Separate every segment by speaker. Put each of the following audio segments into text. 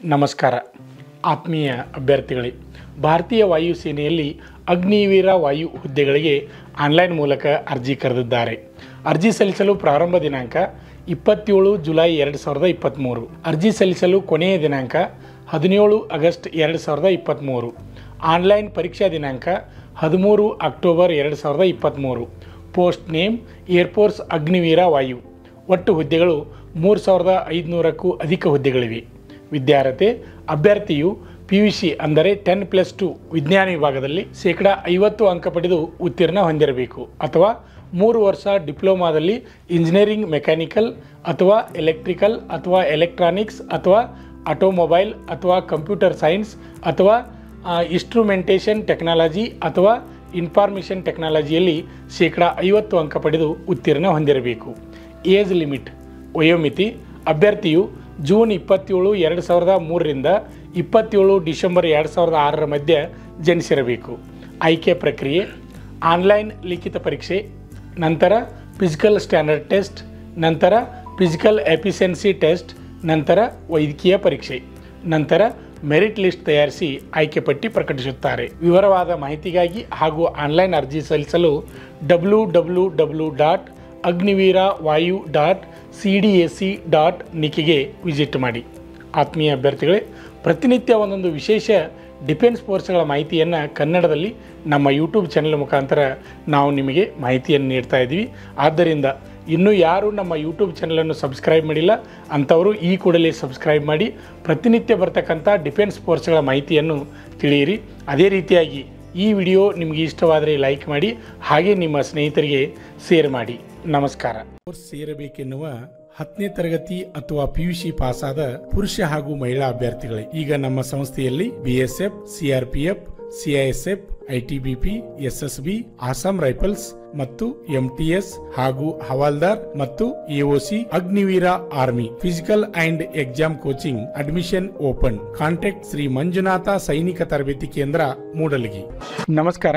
Speaker 1: ನಮಸ್ಕಾರ ಆತ್ಮೀಯ ಅಭ್ಯರ್ಥಿಗಳೇ ಭಾರತೀಯ ವಾಯುಸೇನೆಯಲ್ಲಿ ಅಗ್ನಿವೀರ ವಾಯು ಹುದ್ದೆಗಳಿಗೆ ಆನ್ಲೈನ್ ಮೂಲಕ ಅರ್ಜಿ ಕರೆದಿದ್ದಾರೆ ಅರ್ಜಿ ಸಲ್ಲಿಸಲು ಪ್ರಾರಂಭ ದಿನಾಂಕ ಇಪ್ಪತ್ತೇಳು ಜುಲೈ ಎರಡು ಸಾವಿರದ ಇಪ್ಪತ್ತ್ಮೂರು ಅರ್ಜಿ ಸಲ್ಲಿಸಲು ಕೊನೆಯ ದಿನಾಂಕ ಹದಿನೇಳು ಆಗಸ್ಟ್ ಎರಡು ಸಾವಿರದ ಇಪ್ಪತ್ತ್ಮೂರು ಆನ್ಲೈನ್ ಪರೀಕ್ಷಾ ದಿನಾಂಕ ಹದಿಮೂರು ಅಕ್ಟೋಬರ್ ಎರಡು ಸಾವಿರದ ಇಪ್ಪತ್ತ್ಮೂರು post name air force Agniveer Vayu ಒಟ್ಟು ಹುದ್ದೆಗಳು ಮೂರು ಸಾವಿರದ ಐದುನೂರಕ್ಕೂ ಅಧಿಕ ಹುದ್ದೆಗಳಿವೆ ವಿದ್ಯಾರ್ಹತೆ ಅಭ್ಯರ್ಥಿಯು ಪಿ ಯು ಸಿ ಅಂದರೆ ಟೆನ್ ಪ್ಲಸ್ ಟು ವಿಜ್ಞಾನ ವಿಭಾಗದಲ್ಲಿ ಶೇಕಡ ಐವತ್ತು ಅಂಕ ಪಡೆದು ಉತ್ತೀರ್ಣ ಹೊಂದಿರಬೇಕು ಅಥವಾ ಮೂರು ವರ್ಷ ಡಿಪ್ಲೊಮಾದಲ್ಲಿ ಇಂಜಿನಿಯರಿಂಗ್ ಮೆಕ್ಯಾನಿಕಲ್ ಅಥವಾ ಎಲೆಕ್ಟ್ರಿಕಲ್ ಅಥವಾ ಎಲೆಕ್ಟ್ರಾನಿಕ್ಸ್ ಅಥವಾ ಆಟೋಮೊಬೈಲ್ ಅಥವಾ ಕಂಪ್ಯೂಟರ್ ಸೈನ್ಸ್ ಅಥವಾ ಇನ್ಸ್ಟ್ರುಮೆಂಟೇಷನ್ ಟೆಕ್ನಾಲಜಿ ಅಥವಾ ಇನ್ಫಾರ್ಮೇಷನ್ ಟೆಕ್ನಾಲಜಿಯಲ್ಲಿ ಶೇಕಡ ಐವತ್ತು ಅಂಕ ಪಡೆದು ಉತ್ತೀರ್ಣ ಹೊಂದಿರಬೇಕು ಏಜ್ ಲಿಮಿಟ್ ವಯೋಮಿತಿ ಅಭ್ಯರ್ಥಿಯು ಜೂನ್ ಇಪ್ಪತ್ತೇಳು ಎರಡು ಸಾವಿರದ ಮೂರರಿಂದ ಇಪ್ಪತ್ತೇಳು ಡಿಸೆಂಬರ್ ಎರಡು ಸಾವಿರದ ಆರರ ಮಧ್ಯೆ ಜನಿಸಿರಬೇಕು ಆಯ್ಕೆ ಪ್ರಕ್ರಿಯೆ ಆನ್ಲೈನ್ ಲಿಖಿತ ಪರೀಕ್ಷೆ ನಂತರ ಫಿಸಿಕಲ್ ಸ್ಟ್ಯಾಂಡರ್ಡ್ ಟೆಸ್ಟ್ ನಂತರ ಫಿಸಿಕಲ್ ಎಫಿಷಿಯನ್ಸಿ ಟೆಸ್ಟ್ ನಂತರ ವೈದ್ಯಕೀಯ ಪರೀಕ್ಷೆ ನಂತರ ಮೆರಿಟ್ ಲಿಸ್ಟ್ ತಯಾರಿಸಿ ಆಯ್ಕೆ ಪಟ್ಟಿ ಪ್ರಕಟಿಸುತ್ತಾರೆ ವಿವರವಾದ ಮಾಹಿತಿಗಾಗಿ ಹಾಗೂ ಆನ್ಲೈನ್ ಅರ್ಜಿ ಸಲ್ಲಿಸಲು W W W dot Agniveer Vayu dot C D S C dot ನಿಕಿಗೆ ವಿಸಿಟ್ ಮಾಡಿ ಆತ್ಮೀಯ ಅಭ್ಯರ್ಥಿಗಳೇ ಪ್ರತಿನಿತ್ಯ ಒಂದೊಂದು ವಿಶೇಷ ಡಿಫೆನ್ಸ್ ಫೋರ್ಸ್ಗಳ ಮಾಹಿತಿಯನ್ನು ಕನ್ನಡದಲ್ಲಿ ನಮ್ಮ ಯೂಟ್ಯೂಬ್ ಚಾನೆಲ್ ಮುಖಾಂತರ ನಾವು ನಿಮಗೆ ಮಾಹಿತಿಯನ್ನು ನೀಡ್ತಾ ಇದ್ದೀವಿ ಆದ್ದರಿಂದ ಇನ್ನೂ ಯಾರು ನಮ್ಮ ಯೂಟ್ಯೂಬ್ ಚಾನಲನ್ನು ಸಬ್ಸ್ಕ್ರೈಬ್ ಮಾಡಿಲ್ಲ ಅಂಥವರು ಈ ಕೂಡಲೇ ಸಬ್ಸ್ಕ್ರೈಬ್ ಮಾಡಿ ಪ್ರತಿನಿತ್ಯ ಬರ್ತಕ್ಕಂಥ ಡಿಫೆನ್ಸ್ ಫೋರ್ಸ್ಗಳ ಮಾಹಿತಿಯನ್ನು ತಿಳಿಯಿರಿ ಅದೇ ರೀತಿಯಾಗಿ ಈ ವಿಡಿಯೋ ನಿಮಗೆ ಇಷ್ಟವಾದರೆ ಲೈಕ್ ಮಾಡಿ ಹಾಗೆ ನಿಮ್ಮ ಸ್ನೇಹಿತರಿಗೆ ಶೇರ್ ಮಾಡಿ ನಮಸ್ಕಾರ ಕೋರ್ಸ್ ಸೇರಬೇಕೆನ್ನುವ ಹತ್ತನೇ ತರಗತಿ ಅಥವಾ ಪಿ ಯು ಸಿ ಪಾಸಾದ ಪುರುಷ ಹಾಗೂ ಮಹಿಳಾ ಅಭ್ಯರ್ಥಿಗಳೇ ಈಗ ನಮ್ಮ ಸಂಸ್ಥೆಯಲ್ಲಿ BSF CRPF CISF ITBP SSB Assam rifles ಮತ್ತು ಎಂಟಿಎಸ್ ಹಾಗೂ ಹವಾಲ್ದಾರ್ ಮತ್ತು AOC Agniveer army physical and exam coaching admission open contact Shri Manjunatha ಸೈನಿಕ ತರಬೇತಿ ಕೇಂದ್ರ ಮೂಡಲಗಿ ನಮಸ್ಕಾರ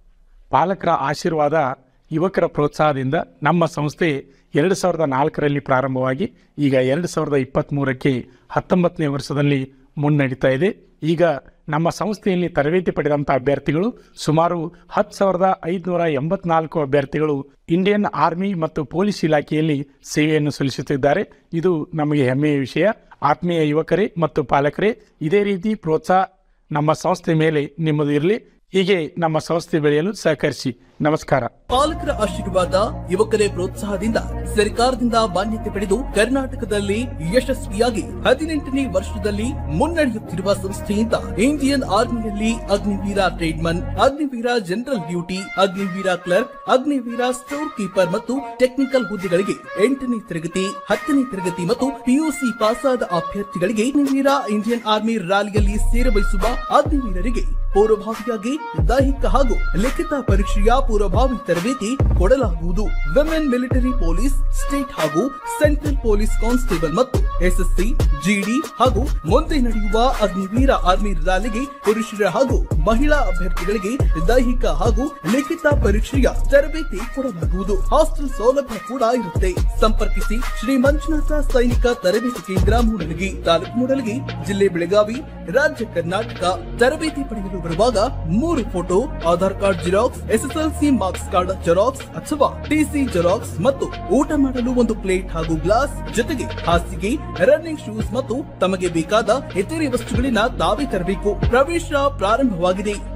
Speaker 1: ಪಾಲಕರ ಆಶೀರ್ವಾದ ಯುವಕರ ಪ್ರೋತ್ಸಾಹದಿಂದ ನಮ್ಮ ಸಂಸ್ಥೆ ಎರಡು ಸಾವಿರದ ನಾಲ್ಕರಲ್ಲಿ ಪ್ರಾರಂಭವಾಗಿ ಈಗ ಎರಡು ಸಾವಿರದ ಇಪ್ಪತ್ತ್ಮೂರಕ್ಕೆ ಹತ್ತೊಂಬತ್ತನೇ ವರ್ಷದಲ್ಲಿ ಮುನ್ನಡೀತಾ ಇದೆ ಈಗ ನಮ್ಮ ಸಂಸ್ಥೆಯಲ್ಲಿ ತರಬೇತಿ ಪಡೆದಂಥ ಅಭ್ಯರ್ಥಿಗಳು ಸುಮಾರು ಹತ್ತು ಸಾವಿರದ ಐದುನೂರ ಎಂಬತ್ನಾಲ್ಕು ಅಭ್ಯರ್ಥಿಗಳು ಇಂಡಿಯನ್ ಆರ್ಮಿ ಮತ್ತು ಪೊಲೀಸ್ ಇಲಾಖೆಯಲ್ಲಿ ಸೇವೆಯನ್ನು ಸಲ್ಲಿಸುತ್ತಿದ್ದಾರೆ ಇದು ನಮಗೆ ಹೆಮ್ಮೆಯ ವಿಷಯ ಆತ್ಮೀಯ ಯುವಕರೇ ಮತ್ತು ಪಾಲಕರೇ ಇದೇ ರೀತಿ ಪ್ರೋತ್ಸಾಹ ನಮ್ಮ ಸಂಸ್ಥೆ ಮೇಲೆ ನಿಮ್ಮದು ಇರಲಿ ಹೀಗೆ ನಮ್ಮ ಸಂಸ್ಥೆ ಬೆಳೆಯಲು ಸಹಕರಿಸಿ ನಮಸ್ಕಾರ
Speaker 2: ಪಾಲಕರ ಆಶೀರ್ವಾದ ಯುವಕರೇ ಪ್ರೋತ್ಸಾಹದಿಂದ ಸರ್ಕಾರದಿಂದ ಮಾನ್ಯತೆ ಪಡೆದು ಕರ್ನಾಟಕದಲ್ಲಿ ಯಶಸ್ವಿಯಾಗಿ ಹದಿನೆಂಟನೇ ವರ್ಷದಲ್ಲಿ ಮುನ್ನಡೆಯುತ್ತಿರುವ ಸಂಸ್ಥೆಯಿಂದ ಇಂಡಿಯನ್ ಆರ್ಮಿಯಲ್ಲಿ Agniveer tradesman Agniveer general duty Agniveer clerk Agniveer store keeper ಮತ್ತು ಟೆಕ್ನಿಕಲ್ ಹುದ್ದೆಗಳಿಗೆ ಎಂಟನೇ ತರಗತಿ ಹತ್ತನೇ ತರಗತಿ ಮತ್ತು ಪಿಯುಸಿ ಪಾಸಾದ ಅಭ್ಯರ್ಥಿಗಳಿಗೆ ಅಗ್ನಿವೀರ ಇಂಡಿಯನ್ ಆರ್ಮಿ ರ್ಯಾಲಿಯಲ್ಲಿ ಸೇರಬಯಸುವ ಅಗ್ನಿವೀರರಿಗೆ ಪೂರ್ವಭಾವಿಯಾಗಿ ದೈಹಿಕ ಹಾಗೂ ಲಿಖಿತ ಪರೀಕ್ಷೆಯ ಪೂರ್ವಭಾವಿ ತರಬೇತಿ ಕೊಡಲಾಗುವುದು ವಿಮೆನ್ ಮಿಲಿಟರಿ ಪೊಲೀಸ್ ಸ್ಟೇಟ್ ಹಾಗೂ ಸೆಂಟ್ರಲ್ ಪೊಲೀಸ್ ಕಾನ್ಸ್ಟೇಬಲ್ ಮತ್ತು ಎಸ್ಎಸ್ಸಿ ಜಿಡಿ ಹಾಗೂ ಮುಂದೆ ನಡೆಯುವ ಅಗ್ನಿವೀರ ಆರ್ಮಿ ರ್ಯಾಲಿಗೆ ಪುರುಷರ ಹಾಗೂ ಮಹಿಳಾ ಅಭ್ಯರ್ಥಿಗಳಿಗೆ ದೈಹಿಕ ಹಾಗೂ ಲಿಖಿತ ಪರೀಕ್ಷೆಯ ತರಬೇತಿ ಕೊಡಲಾಗುವುದು ಹಾಸ್ಟೆಲ್ ಸೌಲಭ್ಯ ಕೂಡ ಇರುತ್ತೆ ಸಂಪರ್ಕಿಸಿ ಶ್ರೀ ಮಂಜುನಾಥ ಸೈನಿಕ ತರಬೇತಿ ಕೇಂದ್ರ ಮೂಡಲಗಿ ತಾಲೂಕು ಮೂಡಲಗಿ ಜಿಲ್ಲೆ ಬೆಳಗಾವಿ ರಾಜ್ಯ ಕರ್ನಾಟಕ ತರಬೇತಿ ಪಡೆಯಲು ಬರುವಾಗ ಮೂರು photo Aadhaar card xerox SSLC marks card xerox ಅಥವಾ ಟಿಸಿ ಜೆರಾಕ್ಸ್ ಮತ್ತು ಊಟ ಮಾಡಲು ಒಂದು ಪ್ಲೇಟ್ ಹಾಗೂ ಗ್ಲಾಸ್ ಜೊತೆಗೆ ಹಾಸಿಗೆ ರನ್ನಿಂಗ್ ಶೂಸ್ ಮತ್ತು ತಮಗೆ ಬೇಕಾದ ಇತರೆ ವಸ್ತುಗಳಿನ ತಾವೇ ತರಬೇಕು ಪ್ರವೇಶ ಪ್ರಾರಂಭವಾಗಿದೆ